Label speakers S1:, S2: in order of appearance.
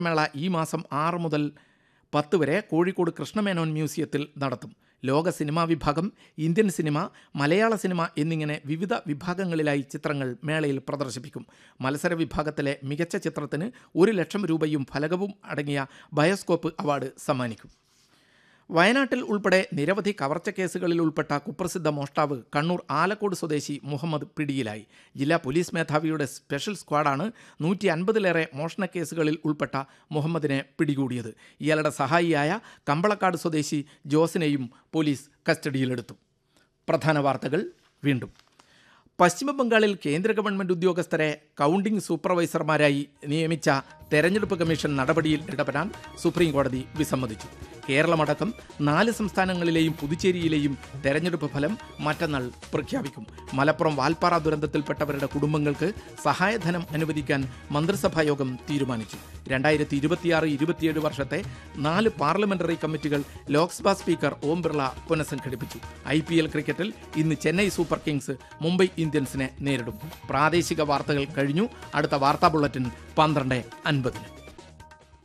S1: മേള ഈ മാസം ആറ് മുതൽ പത്ത് വരെ കോഴിക്കോട് കൃഷ്ണമേനോൻ മ്യൂസിയത്തിൽ നടത്തും ലോക സിനിമാ വിഭാഗം ഇന്ത്യൻ സിനിമ മലയാള സിനിമ എന്നിങ്ങനെ വിവിധ വിഭാഗങ്ങളിലായി ചിത്രങ്ങൾ മേളയിൽ പ്രദർശിപ്പിക്കും മത്സര വിഭാഗത്തിലെ മികച്ച ചിത്രത്തിന് ഒരു ലക്ഷം രൂപയും ഫലകവും അടങ്ങിയ ബയോസ്കോപ്പ് അവാർഡ് സമ്മാനിക്കും വയനാട്ടിൽ ഉൾപ്പെടെ നിരവധി കവർച്ച കേസുകളിൽ ഉൾപ്പെട്ട കുപ്രസിദ്ധ മോഷ്ടാവ് കണ്ണൂർ ആലക്കോട് സ്വദേശി മുഹമ്മദ് പിടിയിലായി ജില്ലാ പോലീസ് മേധാവിയുടെ സ്പെഷ്യൽ സ്ക്വാഡാണ് നൂറ്റി അൻപതിലേറെ മോഷണ കേസുകളിൽ ഉൾപ്പെട്ട മുഹമ്മദിനെ പിടികൂടിയത് ഇയാളുടെ സഹായിയായ കമ്പളക്കാട് സ്വദേശി ജോസിനെയും പോലീസ് കസ്റ്റഡിയിലെടുത്തു പ്രധാന വാർത്തകൾ വീണ്ടും പശ്ചിമ ബംഗാളിൽ കേന്ദ്ര ഗവൺമെന്റ് ഉദ്യോഗസ്ഥരെ കൗണ്ടിംഗ് സൂപ്പർവൈസർമാരായി നിയമിച്ച തെരഞ്ഞെടുപ്പ് കമ്മീഷൻ നടപടിയിൽ ഇടപെടാൻ സുപ്രീം കോടതി വിസമ്മതിച്ചു കേരളമടക്കം നാല് സംസ്ഥാനങ്ങളിലെയും പുതുച്ചേരിയിലെയും തെരഞ്ഞെടുപ്പ് ഫലം മറ്റന്നാൾ പ്രഖ്യാപിക്കും മലപ്പുറം വാൽപ്പാറ ദുരന്തത്തിൽപ്പെട്ടവരുടെ കുടുംബങ്ങൾക്ക് സഹായധനം അനുവദിക്കാൻ മന്ത്രിസഭാ യോഗം തീരുമാനിച്ചു രണ്ടായിരത്തി ഇരുപത്തിയാറ് ഇരുപത്തിയേഴ് വർഷത്തെ നാല് പാർലമെന്ററി കമ്മിറ്റികൾ ലോക്സഭാ സ്പീക്കർ ഓം ബിർള പുനഃസംഘടിപ്പിച്ചു ഐ പി എൽ ക്രിക്കറ്റിൽ ഇന്ന് ചെന്നൈ സൂപ്പർ കിങ്സ് മുംബൈ ഇന്ത്യൻസിനെ നേരിടും പ്രാദേശിക വാർത്തകൾ കഴിഞ്ഞു അടുത്ത വാർത്താ ബുള്ളറ്റിൻ പന്ത്രണ്ട് അൻപതിന്